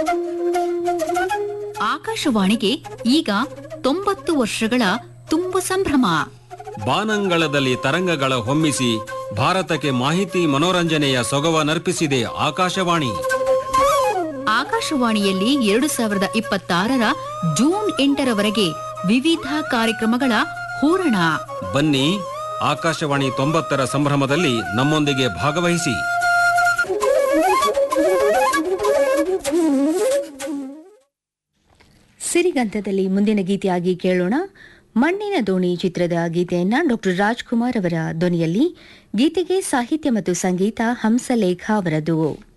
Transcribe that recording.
ಆಕಾಶವಾಣಿಗೆ ಈಗ ತೊಂಬತ್ತು ವರ್ಷಗಳ ತುಂಬ ಸಂಭ್ರಮ ಬಾನಂಗಳದಲ್ಲಿ ತರಂಗಗಳ ಹೊಮ್ಮಿಸಿ ಭಾರತಕ್ಕೆ ಮಾಹಿತಿ ಮನೋರಂಜನೆಯ ಸೊಗವನರ್ಪಿಸಿದೆ ಆಕಾಶವಾಣಿ ಆಕಾಶವಾಣಿಯಲ್ಲಿ ಎರಡು ಸಾವಿರದ ಇಪ್ಪತ್ತಾರರ ಜೂನ್ ಎಂಟರವರೆಗೆ ವಿವಿಧ ಕಾರ್ಯಕ್ರಮಗಳ ಹೂರಣ ಬನ್ನಿ ಆಕಾಶವಾಣಿ ತೊಂಬತ್ತರ ಸಂಭ್ರಮದಲ್ಲಿ ನಮ್ಮೊಂದಿಗೆ ಭಾಗವಹಿಸಿ ಸಿರಿಗಂಧದಲ್ಲಿ ಮುಂದಿನ ಗೀತೆಯಾಗಿ ಕೇಳೋಣ ಮಣ್ಣಿನ ದೋಣಿ ಚಿತ್ರದ ಗೀತೆಯನ್ನ ಡಾಕ್ಟರ್ ರಾಜ್ಕುಮಾರ್ ಅವರ ಧ್ವನಿಯಲ್ಲಿ ಗೀತೆಗೆ ಸಾಹಿತ್ಯ ಮತ್ತು ಸಂಗೀತ ಹಂಸಲೇಖ ಅವರದು